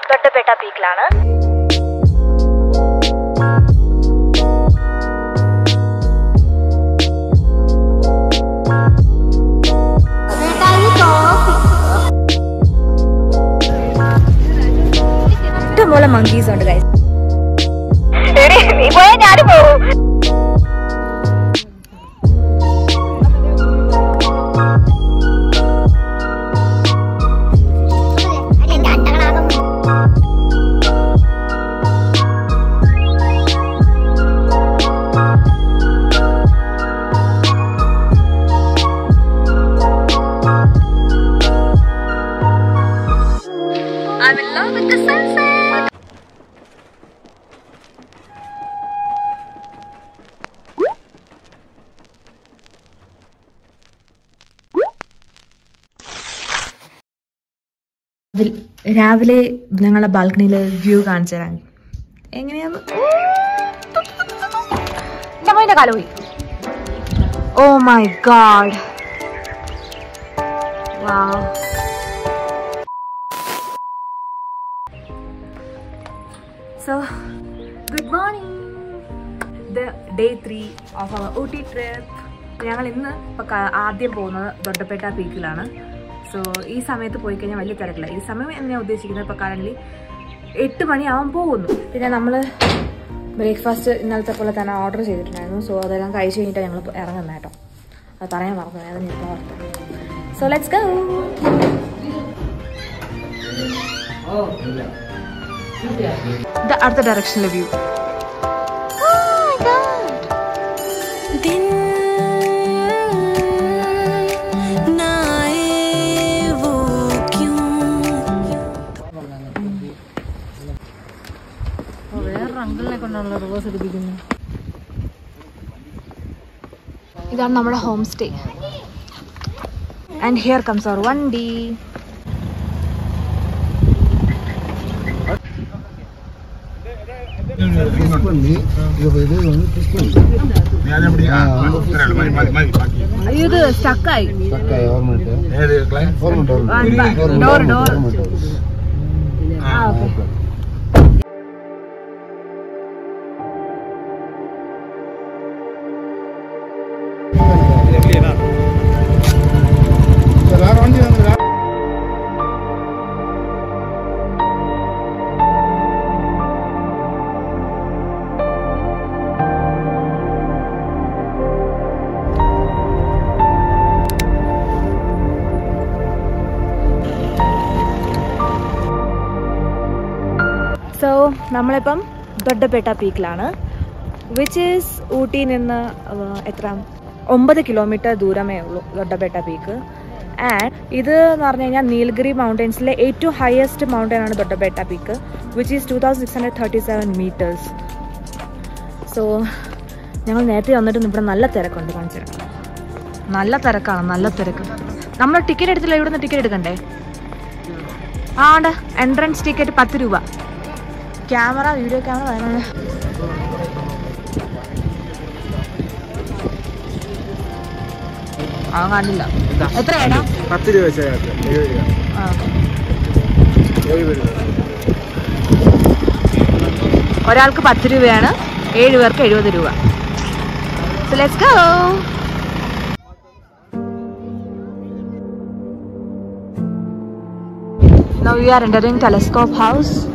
തൊട്ടപേട്ട പീക്കിലാണ് ഇഷ്ടംപോലെ മങ്കീസ് ഉണ്ട് ഗൈസ് നീ പോയാ ഞാനും പോകും I'm in love with the sunset. രാവിലെ ഞങ്ങളുടെ ബാൽക്കണിയിൽ വ്യൂ കാണിച്ചു തരാൻ എങ്ങനെയാന്ന് എന്റെ കാല പോയി oh my god wow so good morning the day three of our Ooty trip ഞങ്ങൾ ഇന്ന് ഇപ്പോൾ ആദ്യം പോകുന്നത് ദൊഡ്ഡപ്പേട്ട പീക്കിലാണ് സോ ഈ സമയത്ത് പോയി കഴിഞ്ഞാൽ വലിയ തിരക്കില്ല ഈ സമയം എന്ന് ഞാൻ ഉദ്ദേശിക്കുന്നത് ഇപ്പോൾ കറന്റ് എട്ട് മണിയാവാൻ പോകുന്നു പിന്നെ നമ്മൾ ബ്രേക്ക്ഫാസ്റ്റ് ഇന്നലത്തെ പോലെ തന്നെ ഓർഡർ ചെയ്തിട്ടുണ്ടായിരുന്നു സോ അതെല്ലാം കഴിച്ച് കഴിഞ്ഞിട്ട് ഞങ്ങൾ ഇറങ്ങുന്നത് കേട്ടോ അത് പറയാൻ മറന്നു അത് ഞാൻ ഓർത്തു സോ ലെറ്റ്സ് ഗോ ഇത് അടുത്ത ഡയറക്ഷനിലെ വ്യൂ ഇതാണ് നമ്മുടെ home stay and here comes our വണ്ടി ഇത് സ്റ്റക്കായി ഡോർ ഡോർ ആ ഓക്കെ സോ നമ്മളിപ്പം ദൊഡ്ഡപേട്ട പീക്കിലാണ് വിച്ച് ഈസ് ഊട്ടിയിൽ നിന്ന് uh, എത്ര ഒമ്പത് കിലോമീറ്റർ ദൂരമേ ഉള്ളൂ ദൊഡ്ഡപേട്ട പീക്ക് ആൻഡ് ഇത് എന്ന് പറഞ്ഞു കഴിഞ്ഞാൽ നീൽഗിരി മൗണ്ടൻസിലെ ഏറ്റവും ഹയസ്റ്റ് മൗണ്ടൻ ആണ് Doddabetta peak which is two thousand six hundred thirty seven metres so ഞങ്ങൾ നേരത്തെ വന്നിട്ട് ഇവിടെ നല്ല തിരക്കുണ്ട് കാണിച്ചു തരാം നല്ല തിരക്കാണ് നല്ല തിരക്ക് നമ്മൾ ടിക്കറ്റ് എടുത്തില്ല ഇവിടുന്ന് ടിക്കറ്റ് എടുക്കണ്ടേ ആ ഉണ്ട് എൻട്രൻസ് ടിക്കറ്റ് പത്ത് രൂപ ക്യാമറ വീഡിയോ ക്യാമറ വേണം ആ കാണില്ല എത്രയാടാ പത്ത് രൂപ വെച്ചാൽ എഴുപത് രൂപ ആ എഴുപത് രൂപ ഒരാൾക്ക് പത്ത് രൂപയാണ് ഏഴ് പേർക്ക് എഴുപത് രൂപ So let's go. Now we are entering Telescope House.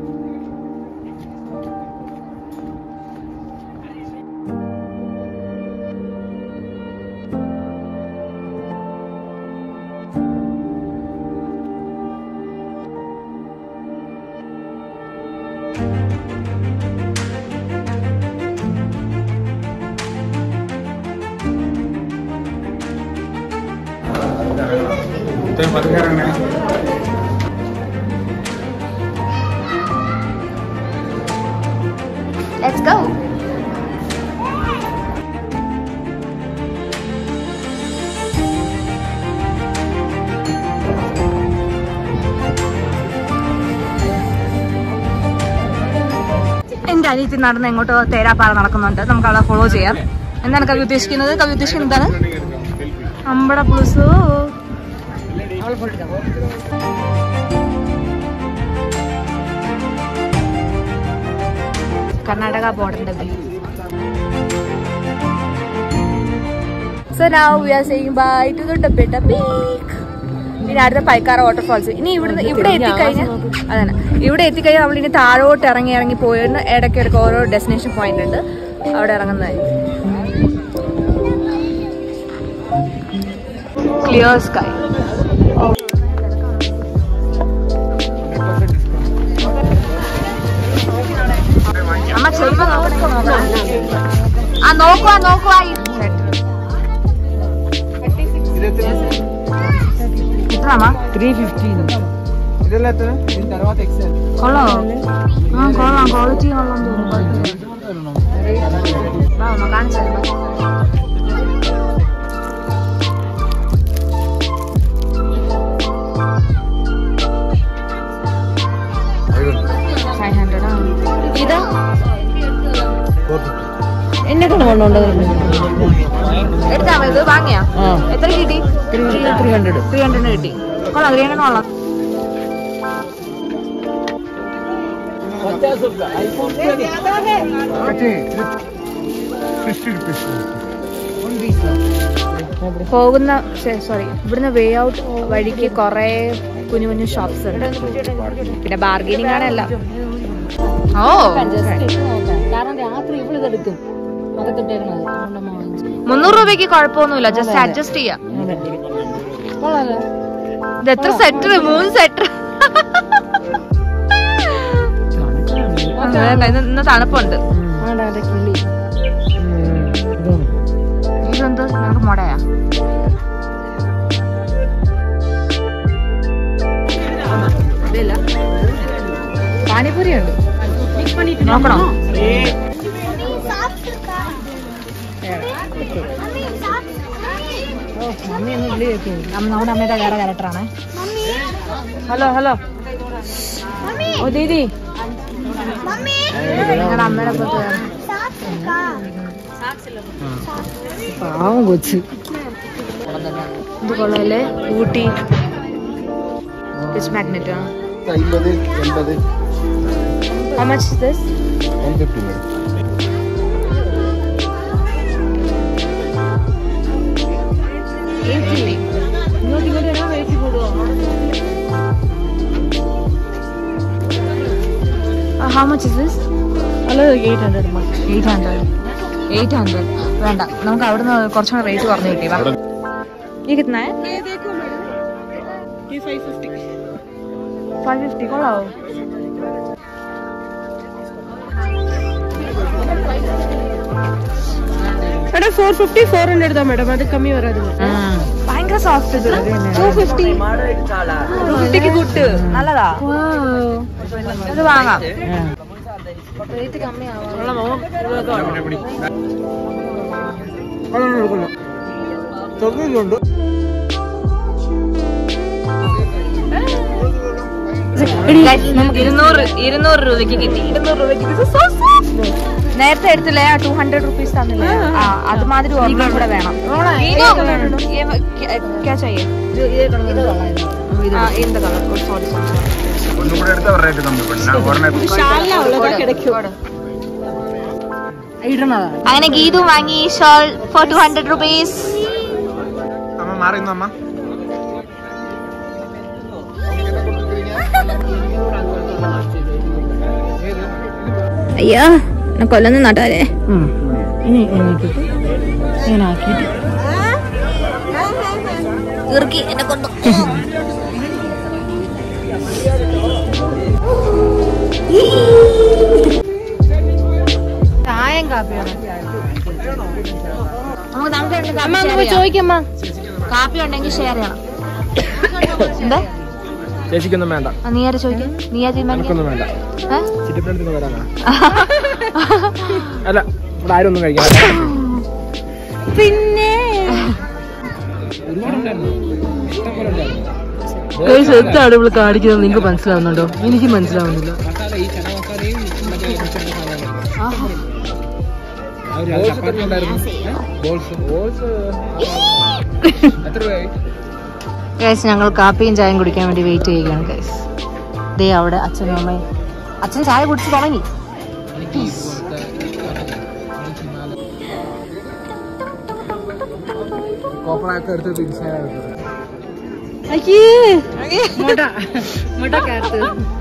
ഇത്രയും പതുക്കെ ഇറങ്ങണേ Let's go. എന്റെ അനിയത്തി നടന്ന് എങ്ങോട്ടോ തേരാപ്പാറ നടക്കുന്നുണ്ട് നമുക്ക് അവളെ ഫോളോ ചെയ്യാം എന്താണ് കവി ഉദ്ദേശിക്കുന്നത് കവി ഉദ്ദേശിക്കുന്നത് എന്താണ് അമ്പട പുളുസു കർണാടക ബോർഡറിന്റെ view so now we are saying bye to Doddabetta peak ഇനി അടുത്ത പൈക്കാറ വാട്ടർഫാൾസ് ഇനി ഇവിടുന്ന് ഇവിടെ എത്തിക്കഴിഞ്ഞാൽ അതന്നെ ഇവിടെ എത്തിക്കഴിഞ്ഞാൽ നമ്മൾ ഇനി താഴോട്ട് ഇറങ്ങി ഇറങ്ങി പോയിരുന്നു ഇടയ്ക്ക് ഇടയ്ക്ക് ഓരോ ഡെസ്റ്റിനേഷൻ പോയിന്റ് ഉണ്ട് അവിടെ ഇറങ്ങുന്നതായിരിക്കും ക്ലിയർ സ്കൈ അമ്മ ചെരുപ്പ് നോക്കണേ ആ നോക്കുവാ നോക്കുവാ എത്രയാ త్రీ ఫిఫ్టీన్ ఇదెಲ್ಲ దీని తర్వాత ఎక్సెల్ കൊള്ളോ ആ കൊള്ളാം ക്വാളിറ്റി കൊള്ളാം തോന്നുന്നു വാ, ഒന്ന് കാണിച്ചു തരാം. Five hundred ആ. ഇത് എന്നെ കൊണ്ട് കൊണ്ടുണ്ടോ എടുത്താ മതി ഇത് വാങ്ങിയാ എത്ര കിട്ടി ത്രീ ഹൺഡ്രഡ് ത്രീ ഹൺഡ്രഡ് കിട്ടി കൊള്ളാം ത്രീ ഹൺഡ്രഡ് കൊള്ളാം ఫిఫ్టీ రూపీస్ പോകുന്ന സോറി ഇവിടുന്ന് വേ ഔട്ട് വഴിക്ക് കുറെ കുഞ്ഞു കുഞ്ഞു ഷോപ്സ് ഉണ്ട് പിന്നെ ബാർഗൈനിങ് ആണല്ല ഓ കാരണം രാത്രി ഇവിടെ ഇതെടുക്കും അതൊക്കെ ഇട്ടേക്കണത് അതുകൊണ്ടമ്മ വാങ്ങിച്ചു മുന്നൂറ് രൂപയ്ക്ക് കുഴപ്പമൊന്നുമില്ല ജസ്റ്റ് അഡ്ജസ്റ്റ് ചെയ്യാം കൊള്ളാലോ ഇത് എത്ര സെറ്റർ മൂന്ന് സെറ്റർ ഇന്ന് തണുപ്പുണ്ട് ആണ്ടാ അതെ കിള്ളി ഇതെന്ത് നിനക്ക് മുടയാ പാനിപൂരി ഉണ്ട് നോക്കണോ മമ്മി ഒന്ന് വിളി വെക്കും നമ്മുടെ അമ്മയുടെ വേറെ ക്യാരക്ടറാണേ ഹലോ ഹലോ ഓ ദീദി നിങ്ങളുടെ അമ്മയുടെ പുറത്ത് പാവം കൊച്ച് ഇത് കൊള്ളാല്ലേ ഊട്ടി ഫിഷ് മാഗ്നറ്റ് ആണ് അമ്പത് എൺപത് How much is this? One fifty madam ഇങ്ങോട്ട് ഇങ്ങോട്ട് വരാൻ വെയിറ്റ് കൂടുവോ Uh, how much is this? അല്ല eight hundred eight hundred eight hundred വേണ്ട നമുക്ക് അവിടുന്ന് കുറച്ചുകൂടെ റേറ്റ് കുറഞ്ഞു കിട്ടി വാ ഈ കിട്ടുന്ന ഫൈവ് ഫിഫ്റ്റി കൊള്ളാവോ madam four fifty four hundred താ മേഡം അത് കമ്മി വരാതെ ഭയങ്കര സോഫ്റ്റ് ഇത് ടു ഫിഫ്റ്റി ടു ഫിഫ്റ്റിക്ക് കുട്ട് നല്ലതാ ഇത് വാങ്ങാം റേറ്റ് കമ്മിയാവാം തൊണ്ണൂറുണ്ട് നമുക്ക് ഇരുന്നൂറ് ഇരുന്നൂറ് രൂപയ്ക്ക് കിട്ടി ഇരുന്നൂറ് രൂപയ്ക്ക് ഇത് so soft. നേരത്തെ എടുത്തില്ലേ ആ ടു ഹൺഡ്രഡ് റുപ്പീസ് തന്നില്ലേ ആ അതുമാതിരി ഒരെണ്ണം കൂടെ വേണം ഇതോ? ये क्या क्या चाहिए ആ இந்த കളർ സോറി സോറി ഒന്നും കൂടെ എടുത്താൽ റേറ്റ് കമ്മി പറ്റും ഇടണതാ അങ്ങനെ ഗീതു വാങ്ങി shawl four two hundred rupees അമ്മ മാറിയുന്നു അമ്മ അയ്യോ എന്നെ കൊല്ലുന്ന നാട്ടുകാരെ ഇനി എണീറ്റിട്ട് ഇങ്ങനെ ആക്കിയിട്ട് ഇറുക്കി എന്നെ കൊണ്ടു ചായം കാപ്പിയാണ് നമുക്ക് നമുക്ക് രണ്ട് അമ്മ കാപ്പി ഒന്ന് share ചെയ്യാം. ചോദിക്കമ്മ കാപ്പി ഉണ്ടെങ്കിൽ ഷെയർ ചെയ്യണം എന്താ ചേച്ചിക്കൊന്നും വേണ്ട ആ, നീ ആര് ചോദിക്കാം നീ ആ തീരുമാനിക്കാം എനിക്കൊന്നും വേണ്ട ഏ? ചിറ്റപ്പനടുത്ത് വരാനാ അല്ല ഇവിടെ ആരും ഒന്നും കഴിക്കാൻ പിന്നെ എന്താണ് ഇവിടെ കാണിക്കുന്നത് നിങ്ങൾക്ക് മനസ്സിലാവുന്നുണ്ടോ എനിക്ക് മനസ്സിലാവുന്നില്ല എത്ര രൂപയായി ഗൈസ് ഞങ്ങൾ കാപ്പിയും ചായയും കുടിക്കാൻ വേണ്ടി വെയിറ്റ് ചെയ്യുകയാണ് ഗൈസ് ദേ അവിടെ അച്ഛനും അമ്മയും അച്ഛൻ ചായ കുടിച്ച് തുടങ്ങി കോപ്പറൊക്കെ എടുത്ത് തിരിച്ചാൽ മുട്ട മുട്ട കാത്ത്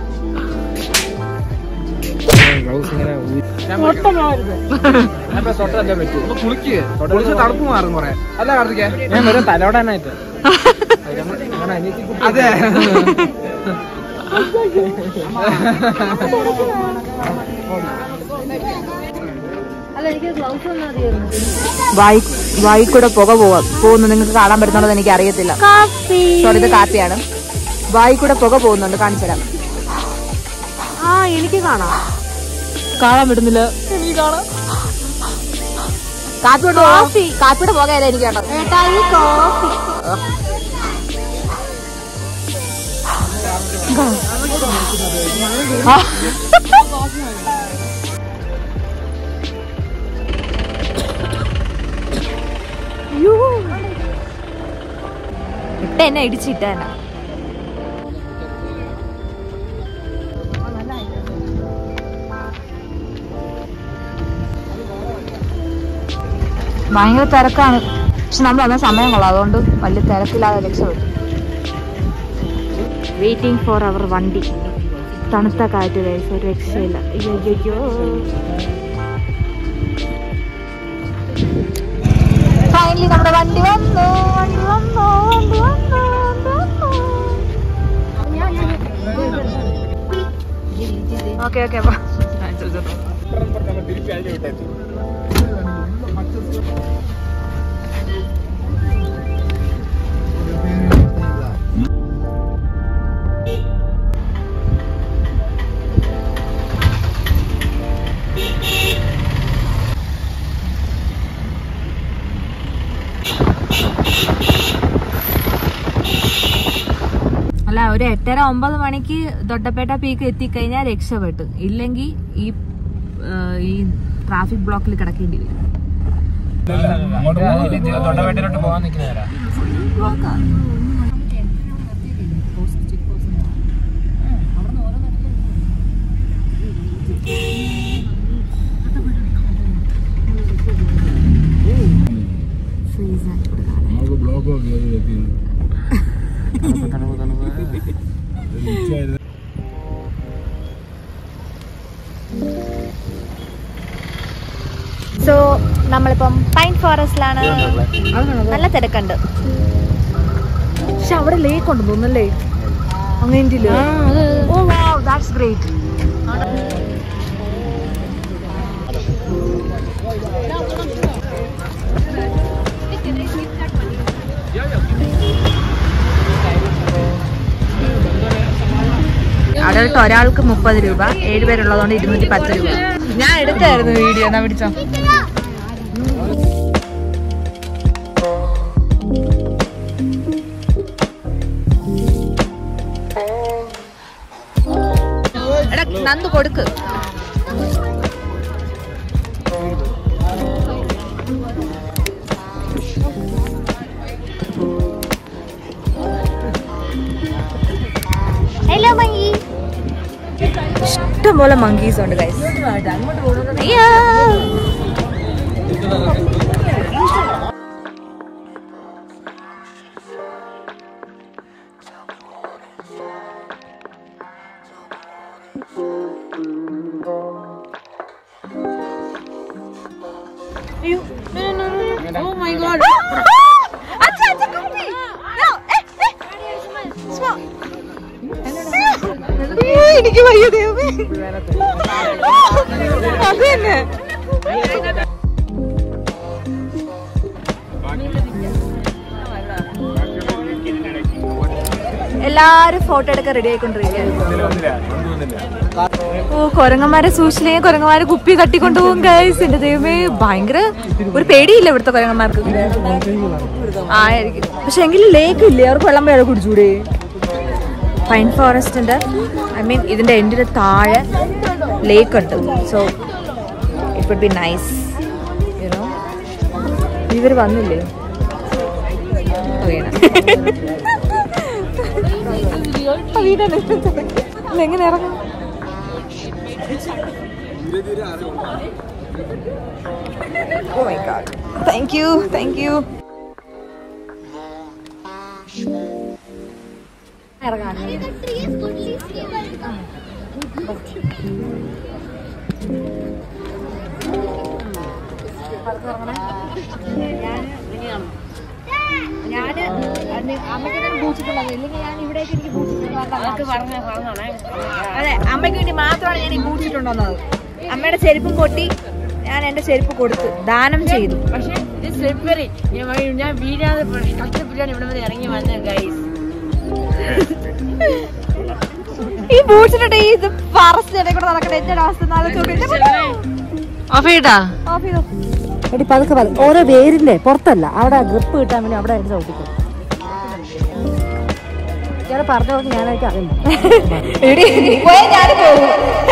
ഗ്ലൗസ് ഇങ്ങനെ ഞാനിപ്പോ തൊട്ടല്ലേ പറ്റൂ കുളിക്ക് കുളിച്ച് തണുപ്പ് മാറും കൊറേ അല്ല കാർത്തികേ ഞാൻ വെറും തലോടാനായിട്ട് അതെ അല്ല എനിക്ക് ഗ്ലൗസ് ഒന്നും അറിയായിരുന്നു വായി വായി കൂടെ പുക പോവാ പോകുന്നു നിങ്ങൾക്ക് കാണാൻ പറ്റുന്നുണ്ടോ എനിക്ക് അറിയത്തില്ല സോറി ഇത് കാപ്പിയാണ് വായി കൂടെ പുക പോകുന്നുണ്ട് കാണിച്ചു തരാം ആ എനിക്ക് കാണാം കാണാൻ പറ്റുന്നില്ല എനിക്ക് കാണാം കാപ്പിയോട്ട് കോഫി കാപ്പിയുടെ പുകയല്ല എനിക്ക് കേട്ടോ കോഫി ഇട്ട എന്നെ ഇടിച്ചിട്ട എന്നെ ഭയങ്കര തിരക്കാണ് പക്ഷെ നമ്മൾ അന്ന് സമയം കൊള്ളാം അതുകൊണ്ട് വലിയ തിരക്കില്ലാതെ രക്ഷപ്പെട്ടു വെയിറ്റിംഗ് ഫോർ അവർ വണ്ടി തണുത്ത കാറ്റ് കഴിച്ച് ഒരു രക്ഷയില്ല അയ്യോ അയ്യോ ഫൈനലി നമ്മുടെ വണ്ടി വന്നു വണ്ടി വന്നു വണ്ടി വന്നു വണ്ടി വന്നു ഓക്കെ ഓക്കെ അല്ല ഒരു എട്ടര ഒമ്പത് മണിക്ക് ദൊഡ്ഡപ്പേട്ട പീക്ക് എത്തിക്കഴിഞ്ഞാൽ രക്ഷപ്പെട്ടു ഇല്ലെങ്കിൽ ഈ ആ, ഈ ട്രാഫിക് ബ്ലോക്കിൽ കിടക്കേണ്ടി വരും തൊണ്ടവേട്ടിലോട്ട് പോകാൻ നിൽക്കുന്നവരാ സോ നമ്മളിപ്പം പൈൻ ഫോറസ്റ്റിലാണ് നല്ല തിരക്കുണ്ട് പക്ഷെ അവിടെ ലേക്ക് ഉണ്ട് തോന്നല്ലേ അങ്ങനെ oh wow that's great adult ഒരാൾക്ക് മുപ്പത് രൂപ ഏഴുപേരുള്ളതുകൊണ്ട് ഇരുന്നൂറ്റി പത്ത് രൂപ ഞാൻ എടുത്തായിരുന്നു വീഡിയോ എന്നാ പിടിച്ചോ എടാ നന്ദു കൊടുക്ക് ഹലോ മങ്കി ഇഷ്ടംപോലെ മങ്കീസ് ഉണ്ട് ഗൈസ് Oh my god. എനിക്ക് വയ്യ ദൈവമേ അത് തന്നെ എല്ലാരും ഫോട്ടോ എടുക്കാൻ റെഡി ആയിക്കൊണ്ടിരിക്കുകയാണ് ഓ കൊരങ്ങന്മാരെ സൂക്ഷിച്ചില്ലെങ്കിൽ കൊരങ്ങന്മാരെ കുപ്പി തട്ടിക്കൊണ്ടുപോകും ഗൈസ് എന്റെ ദൈവമേ ഭയങ്കര ഒരു പേടിയില്ല ഇവിടുത്തെ കൊരങ്ങന്മാർക്ക് ആയിരിക്കും പക്ഷെ എങ്കിലും ലേക്ക് ഇല്ലേ അവർക്ക് വെള്ളം വേറെ കുടിച്ചൂടെ പൈൻ ഫോറസ്റ്റിന്റെ ഐ മീൻ ഇതിന്റെ എൻഡിന് താഴെ ലേക്ക് ഉണ്ട് so it would be nice you know ഇവർ വന്നില്ലേ ഓ, വീണ. ആ, വീണാണ്. ഇല്ല, എങ്ങനെ ഇറങ്ങും oh my god thank you thank you ഇറങ്ങാൻ ഞാന് അമ്മയ്ക്ക് പൂച്ചിട്ടുള്ളത് ഇല്ലെങ്കിൽ ഞാൻ ഇവിടേക്ക് എനിക്ക് പൂച്ചിട്ടുള്ളത് അതെ അമ്മയ്ക്ക് വേണ്ടി മാത്രമാണ് ഞാൻ ഈ പൂച്ചിട്ടുണ്ടെന്നത് അമ്മയുടെ ചെരുപ്പും പൊട്ടി ഞാൻ എന്റെ ചെരുപ്പ് കൊടുത്ത് ദാനം ചെയ്തു പക്ഷേ ഇത് സ്ലിപ്പറി ഞാൻ വീഴാതെ കഷ്ടപ്പെട്ടാണ് ഇവിടെ വരെ ഇറങ്ങി വന്നത് ഗൈസ് ഈ ബൂട്ട്സിന്റെ ഈ ഇത് പറച്ചിടെ കൂടെ നടക്കട്ടെ എന്റെ അവസ്ഥ ഓഫ് ചെയ്താ ഓഫ് ചെയ്തോ എടി പതുക്കെ പതുക്കെ ഓരോ വേരില്ലേ പുറത്തല്ല അവിടെ ഗ്രിപ്പ് കിട്ടാൻ വേണ്ടി അവിടെ എടുത്ത് ചവിട്ടിക്കും ഇയാളെ പറഞ്ഞ പോലെ ഞാനായിട്ട് അറിയില്ല എടി പോയാ ഞാൻ പോകും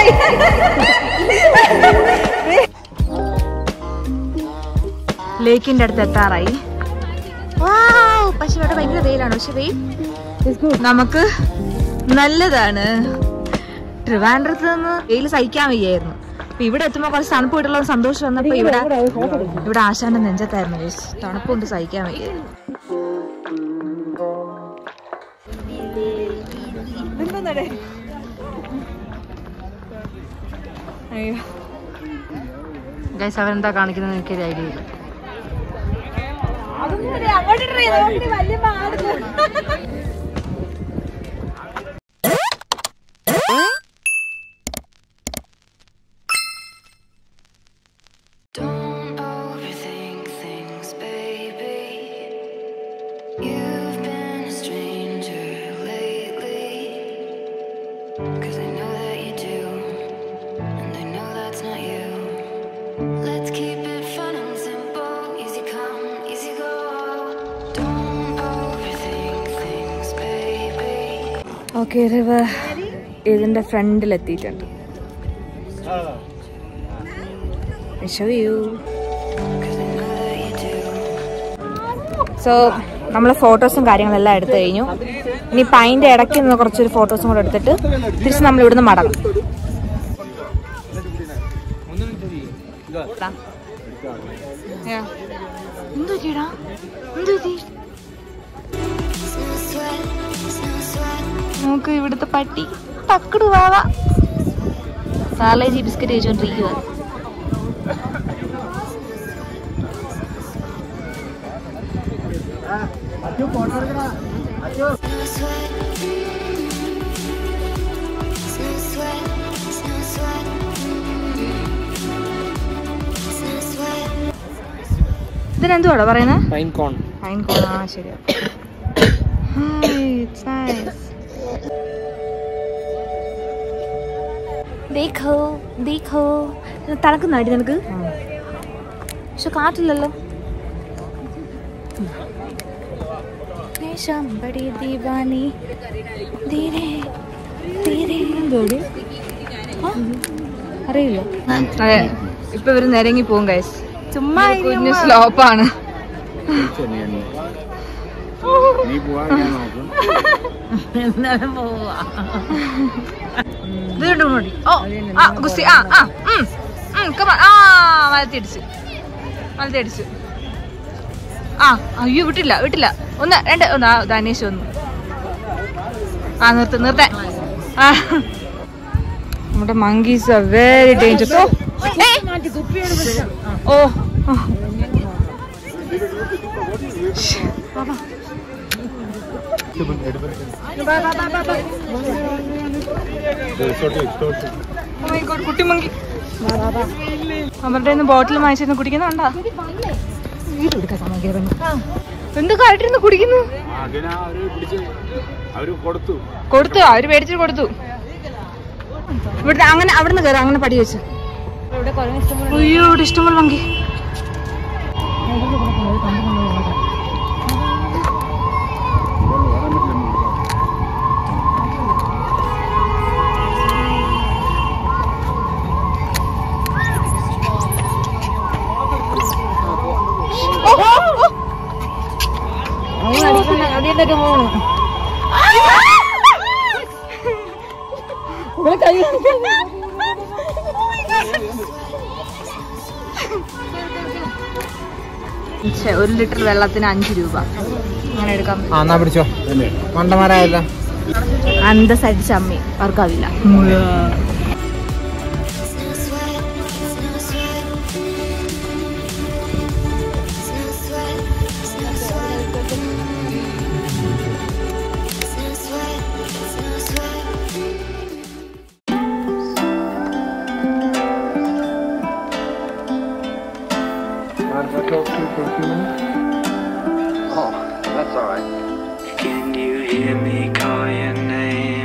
ലേക്കിന്റെ അടുത്ത് എത്താറായി Wow, പക്ഷെ ഇവിടെ ഭയങ്കര വെയിലാണ് പക്ഷെ വെയിൽ നമുക്ക് നല്ലതാണ് ട്രിവാൻഡ്രത്ത് നിന്ന് വെയിൽ സഹിക്കാൻ വയ്യായിരുന്നു അപ്പൊ ഇവിടെ എത്തുമ്പോ കുറച്ച് തണുപ്പ് കിട്ടുള്ള സന്തോഷം വന്നപ്പോ ഇവിടെ ഇവിടെ ആശാന്റെ നെഞ്ചത്തായിരുന്നു guys. തണുപ്പ് കൊണ്ട് സഹിക്കാൻ വയ്യായിരുന്നു അയ്യോ ഗൈസ് അവരെന്താ കാണിക്കുന്നത് എനിക്കൊരു ഐഡിയ ഇല്ല Don't overthink things, baby. You've been a stranger lately. Cause I know that you do, and I know that's not you. Let's keep it fun and simple. Easy come, easy go. Don't overthink things, baby. Okay river ഇതിന്റെ ഫ്രണ്ടിൽ എത്തിയിട്ടുണ്ട് show you Cause I know that you do. So നമ്മൾ ഫോട്ടോസും കാര്യങ്ങളെല്ലാം എടുത്തു കഴിഞ്ഞു ഇനിയിപ്പോൾ അതിൻ്റെ ഇടയ്ക്ക് നിന്ന് കുറച്ചൊരു ഫോട്ടോസും കൂടെ എടുത്തിട്ട് തിരിച്ച് നമ്മൾ ഇവിടുന്ന് മടങ്ങും ദാ. Yeah. എന്ത് പറ്റിയെടാ? എന്ത് പറ്റി? No sweat, no sweat. നമുക്ക് ഇവിടുത്തെ പട്ടി പക്കടു വാവ പാർലേജി ബിസ്ക്കറ്റ് കഴിച്ചോണ്ടിരിക്കുക No sweat. No sweat. No sweat. No sweat. ഇതിനെന്തുവാടാ പറയുന്നത് പൈൻ കോൺ ഫൈൻ കോൺ ആ ശരിയാ It's nice. ദേഖോ ദേഖോ തണുക്കുന്നാടി നിനക്ക് പക്ഷെ കാറ്റില്ലല്ലോ ശമ്പടി ദീപാനി ധീരെ ധീരെ എന്തോടി അറിയില്ല അതെ ഇപ്പൊ ഇവര് നിരങ്ങി പോകും ഗൈസ് ചുമ്മാ കുഞ്ഞു സ്ലോപ്പാണ് വീണ്ടും കൂടി ഓ ആ ഗുസ്തി ആ ആ ഉം, ഉം, come on. ആ വലത്തിടിച്ച് വലത്തിടിച്ച് ആ അയ്യോ വിട്ടില്ല വിട്ടില്ല ഒന്ന് രണ്ട് ഒന്ന് ആ ധനേഷ് ഒന്ന് ആ നിർത്ത് നിർത്ത ആ നമ്മുടെ monkeys are very dangerous oh oh Oh my God, കുട്ടി മങ്കി അവരുടെ ബോട്ടിൽ വാങ്ങിച്ചിരുന്ന് കുടിക്കുന്നുണ്ടാ എന്ത് കാട്ടിരുന്ന് കുടിക്കുന്നു അതിനെ അവര് പിടിച്ച് അവര് കൊടുത്തു കൊടുത്തു അവര് പേടിച്ചിട്ട് കൊടുത്തു ഇവിടുത്തെ അങ്ങനെ അവിടുന്ന് കയറി അങ്ങനെ പടി വെച്ച് അയ്യോ ഇവിടെ ഇഷ്ടംപോലെ മങ്കി ഒരു ലിറ്റർ വെള്ളത്തിന് അഞ്ച് രൂപ അങ്ങനെ എടുക്കാം ആ എന്നാ പിടിച്ചോ മണ്ടന്മാരായല്ല അന്തസ്സടിച്ച അമ്മി അവർക്കാവില്ല It's no sweat, it's no sweat. It's no sweat, it's no sweat. It's no sweat, it's no sweat. Can you hear me call your name?